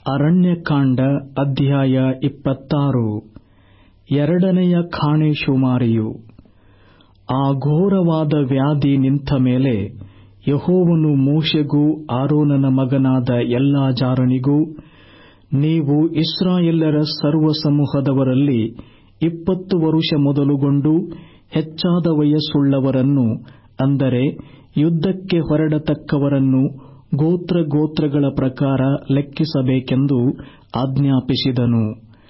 ಅರಣ್ಯಕಾಂಡ ಅಧ್ಯಾಯ ಇಪ್ಪತ್ತಾರು ಎರಡನೆಯ ಖಾಣೆ ಶುಮಾರಿಯು ಆ ಘೋರವಾದ ವ್ಯಾಧಿ ನಿಂತ ಮೇಲೆ ಯೆಹೋವನು ಮೋಶೆಗೂ ಆರೋನನ ಮಗನಾದ ಎಲ್ಲಾಜಾರನಿಗೂ ನೀವು ಇಸ್ರಾಯೇಲ್ಯರ ಸರ್ವಸಮೂಹದವರಲ್ಲಿ ಇಪ್ಪತ್ತು ವರುಷ ಮೊದಲುಗೊಂಡು ಹೆಚ್ಚಾದ ವಯಸ್ಸುಳ್ಳವರನ್ನು ಅಂದರೆ ಯುದ್ಧಕ್ಕೆ ಹೊರಡತಕ್ಕವರನ್ನು ಗೋತ್ರ ಗೋತ್ರಗಳ ಪ್ರಕಾರ ಲೆಕ್ಕಿಸಬೇಕೆಂದು ಆಜ್ಞಾಪಿಸಿದನು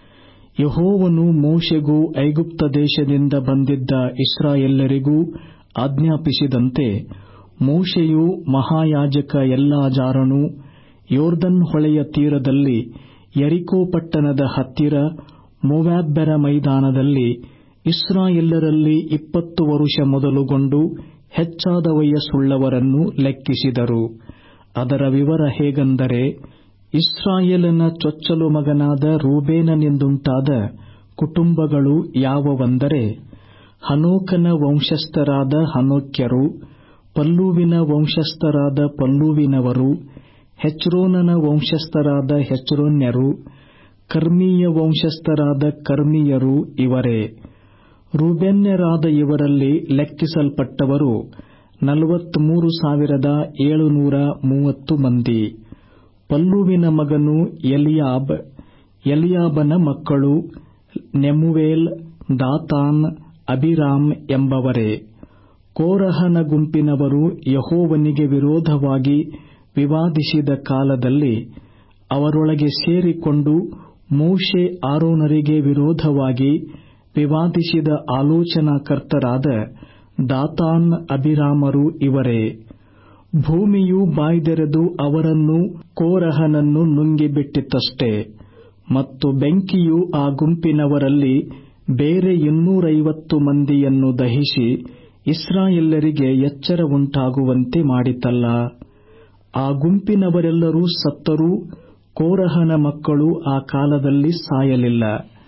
ಯೆಹೋವನು ಮೋಶೆಗೂ ಐಗುಪ್ತ ದೇಶದಿಂದ ಬಂದಿದ್ದ ಇಸ್ರಾಯೇಲ್ಯರಿಗೂ ಆಜ್ಞಾಪಿಸಿದಂತೆ ಮೋಶೆಯೂ ಮಹಾಯಾಜಕ ಎಲ್ಲಾಜಾರನೂ ಯೊರ್ದನ್ ಹೊಳೆಯ ತೀರದಲ್ಲಿ ಯೆರಿಕೋ ಪಟ್ಟಣದ ಹತ್ತಿರ ಮೋವಾಬ್ಯರ ಮೈದಾನದಲ್ಲಿ ಇಸ್ರಾಯೇಲ್ಯರಲ್ಲಿ ಇಪ್ಪತ್ತು ವರುಷ ಮೊದಲುಗೊಂಡು ಹೆಚ್ಚಾದ ವಯಸ್ಸುಳ್ಳವರನ್ನು ಲೆಕ್ಕಿಸಿದರು ಅದರ ವಿವರ ಹೇಗೆಂದರೆ ಇಸ್ರಾಯೇಲನ ಚೊಚ್ಚಲು ಮಗನಾದ ರೂಬೇನನಿಂದುಂಟಾದ ಕುಟುಂಬಗಳು ಯಾವುವೆಂದರೆ ಹನೋಕನ ವಂಶಸ್ಥರಾದ ಹನೋಕ್ಯರು ಪಲ್ಲೂವಿನ ವಂಶಸ್ಥರಾದ ಪಲ್ಲೂವಿನವರು ಹೆಚ್ರೋನನ ವಂಶಸ್ಥರಾದ ಹೆಚ್ರೋನ್ಯರು ಕರ್ಮೀಯ ವಂಶಸ್ಥರಾದ ಕರ್ಮೀಯರು ಇವರೇ ರೂಬೇನ್ಯರಾದ ಇವರಲ್ಲಿ ಲೆಕ್ಕಿಸಲ್ಪಟ್ಟವರು ನಲವತ್ಮೂರು ಸಾವಿರದ ಏಳುನೂರ ಮೂವತ್ತು ಮಂದಿ ಪಲ್ಲೂವಿನ ಮಗನು ಎಲಿಯಾಬ್ ಎಲಿಯಾಬನ ಮಕ್ಕಳು ನೆಮುವೇಲ್ ದಾತಾನ್ ಅಬಿರಾಮ್ ಎಂಬವರೇ ಕೋರಹನ ಗುಂಪಿನವರು ಯೆಹೋವನಿಗೆ ವಿರೋಧವಾಗಿ ವಿವಾದಿಸಿದ ಕಾಲದಲ್ಲಿ ಅವರೊಳಗೆ ಸೇರಿಕೊಂಡು ಮೋಶೆ ಆರೋನರಿಗೆ ವಿರೋಧವಾಗಿ ವಿವಾದಿಸಿದ ಆಲೋಚನಾಕರ್ತರಾದ ದಾತಾನ್ ಅಬಿರಾಮರು ಇವರೇ ಭೂಮಿಯು ಬಾಯ್ದೆರೆದು ಅವರನ್ನು ಕೋರಹನನ್ನು ನುಂಗಿಬಿಟ್ಟಿತಷ್ಟೇ ಮತ್ತು ಬೆಂಕಿಯು ಆ ಗುಂಪಿನವರಲ್ಲಿ ಬೇರೆ ಇನ್ನೂರೈವತ್ತು ಮಂದಿಯನ್ನು ದಹಿಸಿ ಇಸ್ರಾಯೇಲ್ಯರಿಗೆ ಎಚ್ಚರ ಉಂಟಾಗುವಂತೆ ಮಾಡಿತಲ್ಲ ಆ ಗುಂಪಿನವರೆಲ್ಲರೂ ಸತ್ತರೂ ಕೋರಹನ ಮಕ್ಕಳು ಆ ಕಾಲದಲ್ಲಿ ಸಾಯಲಿಲ್ಲ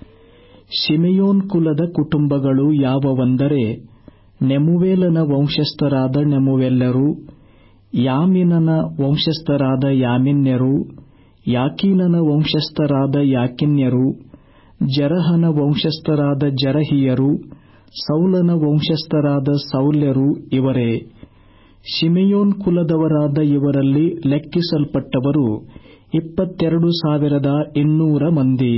ಶಿಮೆಯೋನ್ ಕುಲದ ಕುಟುಂಬಗಳು ಯಾವುವೆಂದರೆ ನೆಮುವೇಲನ ವಂಶಸ್ಥರಾದ ನೆಮುವೆಲ್ಲರು ಯಾಮಿನನ ವಂಶಸ್ಥರಾದ ಯಾಮಿನ್ಯರು ಯಾಕೀನನ ವಂಶಸ್ಥರಾದ ಯಾಕಿನ್ಯರು ಜರಹನ ವಂಶಸ್ಥರಾದ ಜರಹಿಯರು ಸೌಲನ ವಂಶಸ್ಥರಾದ ಸೌಲ್ಯರು ಇವರೇ ಶಿಮೆಯೋನ್ ಕುಲದವರಾದ ಇವರಲ್ಲಿ ಲೆಕ್ಕಿಸಲ್ಪಟ್ಟವರು ಇಪ್ಪತ್ತೆರಡು ಸಾವಿರದ ಇನ್ನೂರ ಮಂದಿ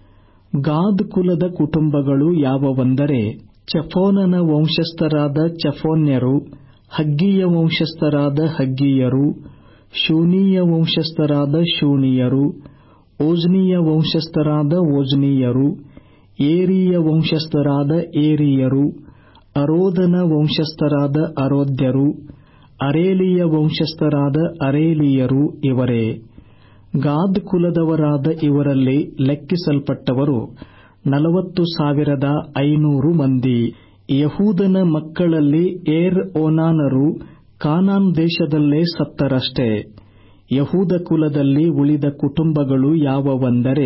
ಗಾದ್ ಕುಲದ ಕುಟುಂಬಗಳು ಯಾವುವೆಂದರೆ ಚೆಫೋನನ ವಂಶಸ್ಥರಾದ ಚೆಫೋನ್ಯರು ಹಗ್ಗೀಯ ವಂಶಸ್ಥರಾದ ಹಗ್ಗೀಯರು ಶೂನೀಯ ವಂಶಸ್ಥರಾದ ಶೂನೀಯರು ಓಜ್ನೀಯ ವಂಶಸ್ಥರಾದ ಓಜ್ನೀಯರು ಏರೀಯ ವಂಶಸ್ಥರಾದ ಏರೀಯರು ಅರೋದನ ವಂಶಸ್ಥರಾದ ಅರೋದ್ಯರು ಅರೇಲಿಯ ವಂಶಸ್ಥರಾದ ಅರೇಲಿಯರು ಇವರೇ ಗಾದ್ ಕುಲದವರಾದ ಇವರಲ್ಲಿ ಲೆಕ್ಕಿಸಲ್ಪಟ್ಟವರು ನಲವತ್ತು ಸಾವಿರದ ಐನೂರು ಮಂದಿ ಯಹೂದನ ಮಕ್ಕಳಲ್ಲಿ ಏರ್ ಓನಾನರು ಕಾನಾನ್ ದೇಶದಲ್ಲೇ ಸತ್ತರಷ್ಟೇ ಯಹೂದ ಕುಲದಲ್ಲಿ ಉಳಿದ ಕುಟುಂಬಗಳು ಯಾವುವೆಂದರೆ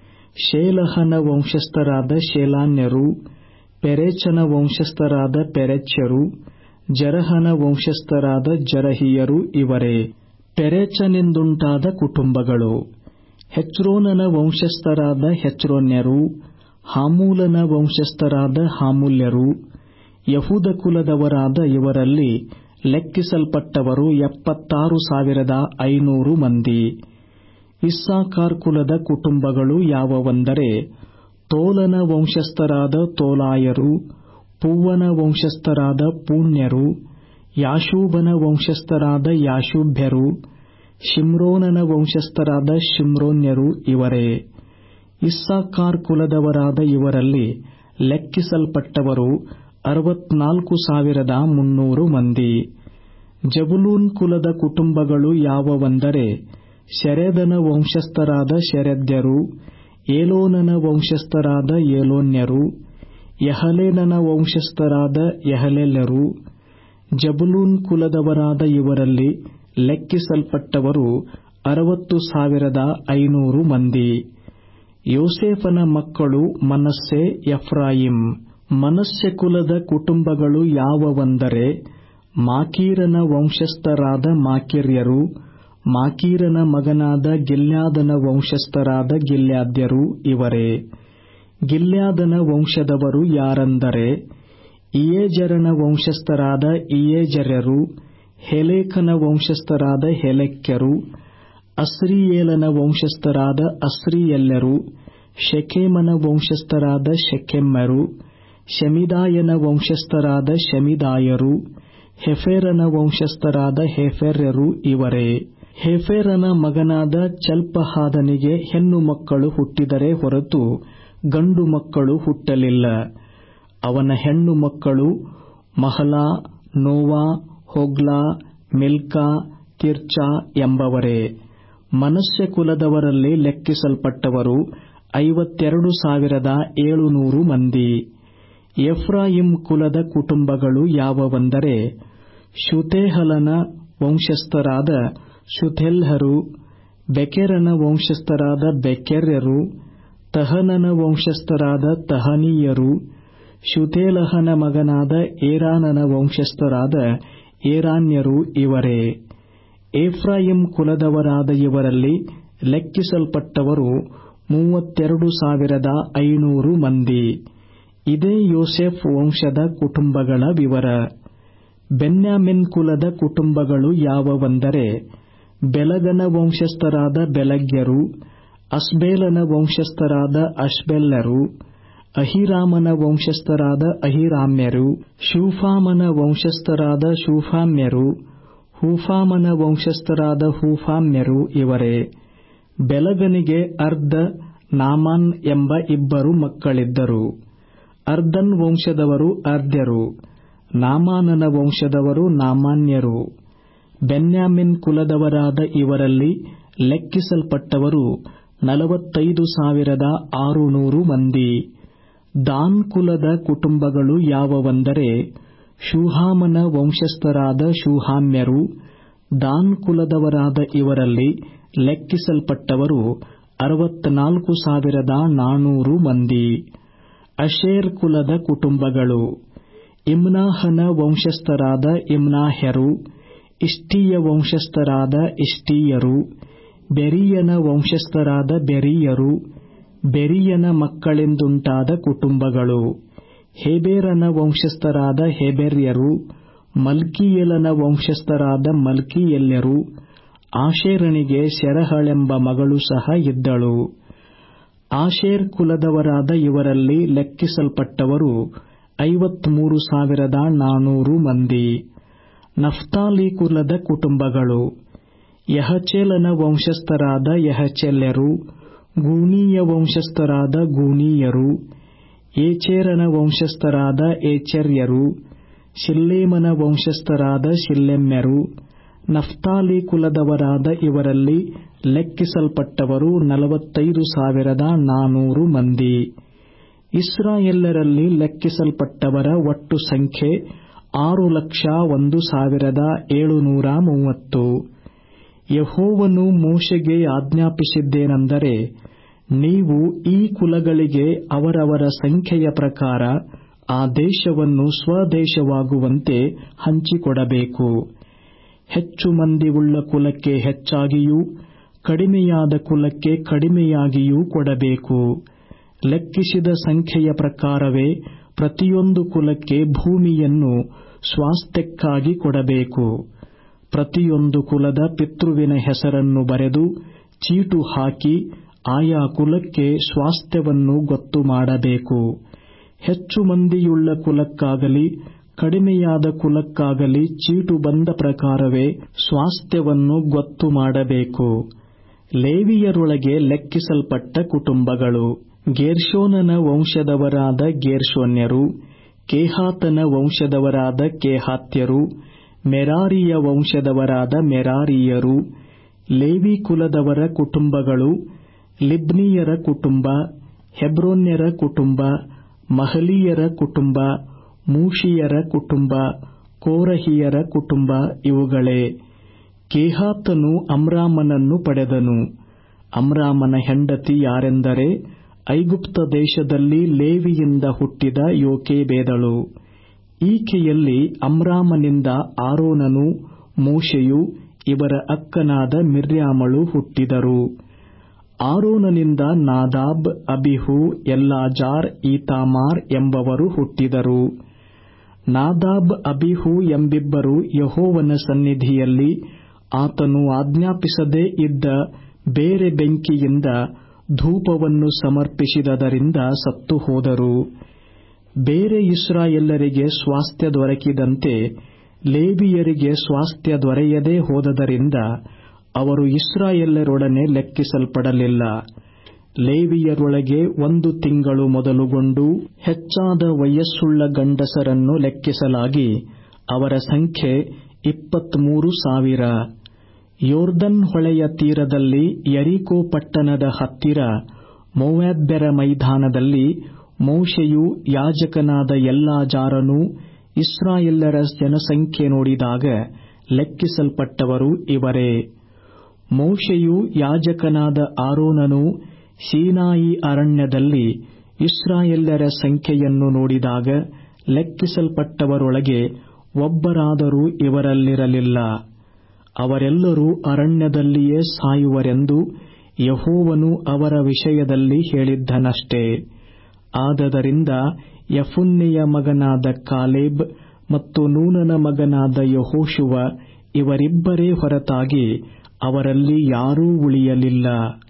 ಶೇಲಹನ ವಂಶಸ್ಥರಾದ ಶೇಲಾನ್ಯರು ಪೆರೆಚನ ವಂಶಸ್ಥರಾದ ಪೆರೆಚ್ಯರು ಜರಹನ ವಂಶಸ್ಥರಾದ ಜರಹಿಯರು ಇವರೇ ಪೆರೆಚನಿಂದುಂಟಾದ ಕುಟುಂಬಗಳು ಹೆಚ್ರೋನನ ವಂಶಸ್ಥರಾದ ಹೆಚ್ರೋನ್ಯರು ಹಾಮೂಲನ ವಂಶಸ್ಥರಾದ ಹಾಮೂಲ್ಯರು ಯಹೂದ ಕುಲದವರಾದ ಇವರಲ್ಲಿ ಲೆಕ್ಕಿಸಲ್ಪಟ್ಟವರು ಎಪ್ಪತ್ತಾರು ಸಾವಿರದ ಐನೂರು ಮಂದಿ ಇಸ್ಸಾಕಾರ್ ಕುಲದ ಕುಟುಂಬಗಳು ಯಾವುವೆಂದರೆ ತೋಲನ ವಂಶಸ್ಥರಾದ ತೋಲಾಯರು ಪೂವನ ವಂಶಸ್ಥರಾದ ಪೂಣ್ಯರು ಯಾಶೂಬನ ವಂಶಸ್ಥರಾದ ಯಾಶೂಬ್ಯರು ಶಿಮ್ರೋನನ ವಂಶಸ್ಥರಾದ ಶಿಮ್ರೋನ್ಯರು ಇವರೇ ಇಸ್ಸಾಕಾರ್ ಕುಲದವರಾದ ಇವರಲ್ಲಿ ಲೆಕ್ಕಿಸಲ್ಪಟ್ಟವರು ಅರವತ್ನಾಲ್ಕು ಸಾವಿರದ ಮುನ್ನೂರು ಮಂದಿ ಜಬುಲೂನ್ ಕುಲದ ಕುಟುಂಬಗಳು ಯಾವುವೆಂದರೆ ಶೆರೆದನ ವಂಶಸ್ಥರಾದ ಶೆರೆದ್ಯರು ಏಲೋನನ ವಂಶಸ್ಥರಾದ ಏಲೋನ್ಯರು ಯಹಲೇನನ ವಂಶಸ್ಥರಾದ ಯಹಲೇಲ್ಯರು ಜಬುಲೂನ್ ಕುಲದವರಾದ ಇವರಲ್ಲಿ ಲೆಕ್ಕಿಸಲ್ಪಟ್ಟವರು ಅರವತ್ತು ಸಾವಿರದ ಐನೂರು ಮಂದಿ ಯೋಸೇಫನ ಮಕ್ಕಳು ಮನಸ್ಸೆ ಎಫ್ರಾಯಿಂ ಮನಸ್ಸೆ ಕುಲದ ಕುಟುಂಬಗಳು ಯಾವುವೆಂದರೆ ಮಾಕೀರನ ವಂಶಸ್ಥರಾದ ಮಾಕಿರ್ಯರು ಮಾಕೀರನ ಮಗನಾದ ಗಿಲ್ಯಾದನ ವಂಶಸ್ಥರಾದ ಗಿಲ್ಯಾದ್ಯರು ಇವರೇ ಗಿಲ್ಯಾದನ ವಂಶದವರು ಯಾರಂದರೆ ಇಯೇಜರನ ವಂಶಸ್ಥರಾದ ಇಯೇಜರ್ಯರು ಹೆಲೇಕನ ವಂಶಸ್ಥರಾದ ಹೆಲೆಕ್ಯರು ಅಸ್ರೀಯೇಲನ ವಂಶಸ್ಥರಾದ ಅಸ್ರೀಯೆಲ್ಯರು ಶೆಕೆಮನ ವಂಶಸ್ಥರಾದ ಶೆಕೆಮ್ಯರು ಶೆಮಿದಾಯನ ವಂಶಸ್ಥರಾದ ಶೆಮಿದಾಯರು ಹೆಫೆರನ ವಂಶಸ್ಥರಾದ ಹೆಫೆರ್ಯರು ಇವರೇ ಹೆಫೆರನ ಮಗನಾದ ಚಲ್ಪಹಾದನಿಗೆ ಹೆಣ್ಣು ಮಕ್ಕಳು ಹುಟ್ಟಿದರೆ ಹೊರತು ಗಂಡು ಮಕ್ಕಳು ಹುಟ್ಟಲಿಲ್ಲ ಅವನ ಹೆಣ್ಣು ಮಕ್ಕಳು ಮಹಲಾ ನೋವಾ ಹೊಗ್ಲಾ ಮಿಲ್ಕಾ ತಿರ್ಚಾ ಎಂಬವರೇ ಮನಸ್ಸೆ ಕುಲದವರಲ್ಲಿ ಲೆಕ್ಕಿಸಲ್ಪಟ್ಟವರು ಐವತ್ತೆರಡು ಸಾವಿರದ ಏಳುನೂರು ಮಂದಿ ಎಫ್ರಾಯಿಂ ಕುಲದ ಕುಟುಂಬಗಳು ಯಾವವೆಂದರೆ ಶುತೇಹಲನ ವಂಶಸ್ಥರಾದ ಶುಥೆಲ್ಹರು ಬೆಕೆರನ ವಂಶಸ್ಥರಾದ ಬೆಕೆರ್ಯರು ತಹನನ ವಂಶಸ್ಥರಾದ ತಹನೀಯರು ಶುತೇಲಹನ ಮಗನಾದ ಏರಾನನ ವಂಶಸ್ಥರಾದ ಏರಾನ್ಯರು ಇವರೇ ಏಫ್ರಾಯಿಂ ಕುಲದವರಾದ ಇವರಲ್ಲಿ ಲೆಕ್ಕಿಸಲ್ಪಟ್ಟವರು ಮೂವತ್ತೆರಡು ಸಾವಿರದ ಐನೂರು ಮಂದಿ ಇದೇ ಯೋಸೆಫ್ ವಂಶದ ಕುಟುಂಬಗಳ ವಿವರ ಬೆನ್ಯಾಮಿನ್ ಕುಲದ ಕುಟುಂಬಗಳು ಯಾವವೆಂದರೆ ಬೆಲಗನ ವಂಶಸ್ಥರಾದ ಬೆಲಗ್ಯರು ಅಸ್ಬೇಲನ ವಂಶಸ್ಥರಾದ ಅಷ್ಬೆಲ್ಲರು ಅಹಿರಾಮನ ವಂಶಸ್ಥರಾದ ಅಹಿರಾಮ್ಯರು ಶೂಫಾಮನ ವಂಶಸ್ಥರಾದ ಶೂಫಾಮ್ಯರು ಹೂಫಾಮನ ವಂಶಸ್ಥರಾದ ಹೂಫಾಮ್ಯರು ಇವರೇ ಬೆಲಗನಿಗೆ ಅರ್ಧ ನಾಮಾನ್ ಎಂಬ ಇಬ್ಬರು ಮಕ್ಕಳಿದ್ದರು ಅರ್ಧನ್ ವಂಶದವರು ಅರ್ಧ್ಯರು ನಾಮಾನನ ವಂಶದವರು ನಾಮಾನ್ಯರು ಬೆನ್ಯಾಮಿನ್ ಕುಲದವರಾದ ಇವರಲ್ಲಿ ಲೆಕ್ಕಿಸಲ್ಪಟ್ಟವರು ನಲವತ್ತೈದು ಸಾವಿರದ ಆರುನೂರು ಮಂದಿ ದಾನ್ ಕುಲದ ಕುಟುಂಬಗಳು ಯಾವವೆಂದರೆ ಶೂಹಾಮನ ವಂಶಸ್ಥರಾದ ಶೂಹಾಮ್ಯರು ದಾನ್ ಕುಲದವರಾದ ಇವರಲ್ಲಿ ಲೆಕ್ಕಿಸಲ್ಪಟ್ಟವರು ಅರವತ್ನಾಲ್ಕು ಸಾವಿರದ ನಾನೂರು ಮಂದಿ ಅಶೇರ್ ಕುಲದ ಕುಟುಂಬಗಳು ಇಮ್ನಾಹನ ವಂಶಸ್ಥರಾದ ಇಮ್ನಾಹ್ಯರು ಇಷ್ಟೀಯ ವಂಶಸ್ಥರಾದ ಇಷ್ಟೀಯರು ಬೆರೀಯನ ವಂಶಸ್ಥರಾದ ಬೆರೀಯರು ಬೆರೀಯನ ಮಕ್ಕಳೆಂದುಂಟಾದ ಕುಟುಂಬಗಳು ಹೇಬೇರನ ವಂಶಸ್ಥರಾದ ಹೇಬೆರ್ಯರು ಮಲ್ಕೀಯೇಲನ ವಂಶಸ್ಥರಾದ ಮಲ್ಕೀಯೆಲ್ಯರು ಆಶೇರನಿಗೆ ಸೆರಹಳೆಂಬ ಮಗಳು ಸಹ ಇದ್ದಳು ಆಶೇರ್ ಕುಲದವರಾದ ಇವರಲ್ಲಿ ಲೆಕ್ಕಿಸಲ್ಪಟ್ಟವರು ಐವತ್ಮೂರು ಸಾವಿರದ ನಾನೂರು ಮಂದಿ ನಫ್ತಾಲಿ ಕುಲದ ಕುಟುಂಬಗಳು ಯಹಚೇಲನ ವಂಶಸ್ಥರಾದ ಯಹಚೆಲ್ಯರು ಗೂನೀಯ ವಂಶಸ್ಥರಾದ ಗೂನೀಯರು ಏಚೇರನ ವಂಶಸ್ಥರಾದ ಏಚೆರ್ಯರು ಶಿಲ್ಲೇಮನ ವಂಶಸ್ಥರಾದ ಶಿಲ್ಲೆಮ್ಯರು ನಫ್ತಾಲಿ ಕುಲದವರಾದ ಇವರಲ್ಲಿ ಲೆಕ್ಕಿಸಲ್ಪಟ್ಟವರು ನಲವತ್ತೈದು ಸಾವಿರದ ನಾನೂರು ಮಂದಿ ಇಸ್ರಾಯೆಲ್ಲರಲ್ಲಿ ಲೆಕ್ಕಿಸಲ್ಪಟ್ಟವರ ಒಟ್ಟು ಸಂಖ್ಯೆ ಆರು ಲಕ್ಷ ಒಂದು ಸಾವಿರದ ಏಳುನೂರ ಮೂವತ್ತು ಯಹೋವನು ಮೋಶೆಗೆ ಆಜ್ಞಾಪಿಸಿದ್ದೇನೆಂದರೆ ನೀವು ಈ ಕುಲಗಳಿಗೆ ಅವರವರ ಸಂಖ್ಯೆಯ ಪ್ರಕಾರ ಆ ದೇಶವನ್ನು ಸ್ವದೇಶವಾಗುವಂತೆ ಹಂಚಿಕೊಡಬೇಕು ಹೆಚ್ಚು ಮಂದಿ ಉಳ್ಳ ಕುಲಕ್ಕೆ ಹೆಚ್ಚಾಗಿಯೂ ಕಡಿಮೆಯಾದ ಕುಲಕ್ಕೆ ಕಡಿಮೆಯಾಗಿಯೂ ಕೊಡಬೇಕು ಲೆಕ್ಕಿಸಿದ ಸಂಖ್ಯೆಯ ಪ್ರಕಾರವೇ ಪ್ರತಿಯೊಂದು ಕುಲಕ್ಕೆ ಭೂಮಿಯನ್ನು ಸ್ವಾಸ್ಥ್ಯಕ್ಕಾಗಿ ಕೊಡಬೇಕು ಪ್ರತಿಯೊಂದು ಕುಲದ ಪಿತೃವಿನ ಹೆಸರನ್ನು ಬರೆದು ಚೀಟು ಹಾಕಿ ಆಯಾ ಕುಲಕ್ಕೆ ಸ್ವಾಸ್ಥ್ಯವನ್ನು ಗೊತ್ತು ಮಾಡಬೇಕು ಹೆಚ್ಚು ಮಂದಿಯುಳ್ಳ ಕುಲಕ್ಕಾಗಲಿ ಕಡಿಮೆಯಾದ ಕುಲಕ್ಕಾಗಲಿ ಚೀಟು ಬಂದ ಪ್ರಕಾರವೇ ಸ್ವಾಸ್ಥ್ಯವನ್ನು ಗೊತ್ತು ಮಾಡಬೇಕು ಲೇವಿಯರೊಳಗೆ ಲೆಕ್ಕಿಸಲ್ಪಟ್ಟ ಕುಟುಂಬಗಳು ಗೇರ್ಷೋನನ ವಂಶದವರಾದ ಗೇರ್ಷೋನ್ಯರು ಕೇಹಾತನ ವಂಶದವರಾದ ಕೇಹಾತ್ಯರು ಮೆರಾರಿಯ ವಂಶದವರಾದ ಮೆರಾರಿಯರು ಲೇವಿ ಕುಲದವರ ಕುಟುಂಬಗಳು ಲಿಬ್ನೀಯರ ಕುಟುಂಬ ಹೆಬ್ರೋನ್ಯರ ಕುಟುಂಬ ಮಹಲೀಯರ ಕುಟುಂಬ ಮೂಷಿಯರ ಕುಟುಂಬ ಕೋರಹಿಯರ ಕುಟುಂಬ ಇವುಗಳೇ ಕೇಹಾತನು ಅಮ್ರಾಮನನ್ನು ಪಡೆದನು ಅಮ್ರಾಮನ ಹೆಂಡತಿ ಯಾರೆಂದರೆ ಐಗುಪ್ತ ದೇಶದಲ್ಲಿ ಲೇವಿಯಿಂದ ಹುಟ್ಟಿದ ಯೋಕೇಬೇದಳು ಈಕೆಯಲ್ಲಿ ಅಮ್ರಾಮನಿಂದ ಆರೋನನು ಮೋಶೆಯು ಇವರ ಅಕ್ಕನಾದ ಮಿರ್ಯಾಮಳು ಹುಟ್ಟಿದರು ಆರೋನನಿಂದ ನಾದಾಬ್ ಅಬಿಹು ಎಲ್ಲಾಜಾರ್ ಈತಾಮಾರ್ ಎಂಬವರು ಹುಟ್ಟಿದರು ನಾದಾಬ್ ಅಬಿಹು ಎಂಬಿಬ್ಬರು ಯಹೋವನ ಸನ್ನಿಧಿಯಲ್ಲಿ ಆತನು ಆಜ್ಞಾಪಿಸದೇ ಇದ್ದ ಬೇರೆ ಬೆಂಕಿಯಿಂದ ಧೂಪವನ್ನು ಸಮರ್ಪಿಸಿದದರಿಂದ ಸತ್ತು ಹೋದರು ಬೇರೆ ಇಸ್ರಾಯೇಲರಿಗೆ ಸ್ವಾಸ್ಥ್ಯ ದೊರಕಿದಂತೆ ಲೇವಿಯರಿಗೆ ಸ್ವಾಸ್ಥ್ಯ ದೊರೆಯದೇ ಹೋದದರಿಂದ ಅವರು ಇಸ್ರಾಯೇಲರೊಡನೆ ಲೆಕ್ಕಿಸಲ್ಪಡಲಿಲ್ಲ ಲೇವಿಯರೊಳಗೆ ಒಂದು ತಿಂಗಳು ಮೊದಲುಗೊಂಡು ಹೆಚ್ಚಾದ ವಯಸ್ಸುಳ್ಳ ಗಂಡಸರನ್ನು ಲೆಕ್ಕಿಸಲಾಗಿ ಅವರ ಸಂಖ್ಯೆ ಇಪ್ಪತ್ಮೂರು ಸಾವಿರ ಯೋರ್ದನ್ ಹೊಳೆಯ ತೀರದಲ್ಲಿ ಯರಿಕೋ ಪಟ್ಟಣದ ಹತ್ತಿರ ಮೋವಾಬ್ಯರ ಮೈದಾನದಲ್ಲಿ ಮೋಶೆಯು ಯಾಜಕನಾದ ಎಲ್ಲಾಜಾರನೂ ಇಸ್ರಾಯೇಲರ ಜನಸಂಖ್ಯೆ ನೋಡಿದಾಗ ಲೆಕ್ಕಿಸಲ್ಪಟ್ಟವರು ಇವರೇ ಮೋಶೆಯು ಯಾಜಕನಾದ ಆರೋನನು ಸೀನಾಯಿ ಅರಣ್ಯದಲ್ಲಿ ಇಸ್ರಾಯೇಲ್ಯರ ಸಂಖ್ಯೆಯನ್ನು ನೋಡಿದಾಗ ಲೆಕ್ಕಿಸಲ್ಪಟ್ಟವರೊಳಗೆ ಒಬ್ಬರಾದರೂ ಇವರಲ್ಲಿರಲಿಲ್ಲ ಅವರೆಲ್ಲರೂ ಅರಣ್ಯದಲ್ಲಿಯೇ ಸಾಯುವರೆಂದು ಯಹೋವನು ಅವರ ವಿಷಯದಲ್ಲಿ ಹೇಳಿದ್ದನಷ್ಟೇ ಆದದರಿಂದ ಯಫುನ್ನೆಯ ಮಗನಾದ ಕಾಲೇಬ್ ಮತ್ತು ನೂನನ ಮಗನಾದ ಯಹೋಶುವ ಇವರಿಬ್ಬರೇ ಹೊರತಾಗಿ ಅವರಲ್ಲಿ ಯಾರೂ ಉಳಿಯಲಿಲ್ಲ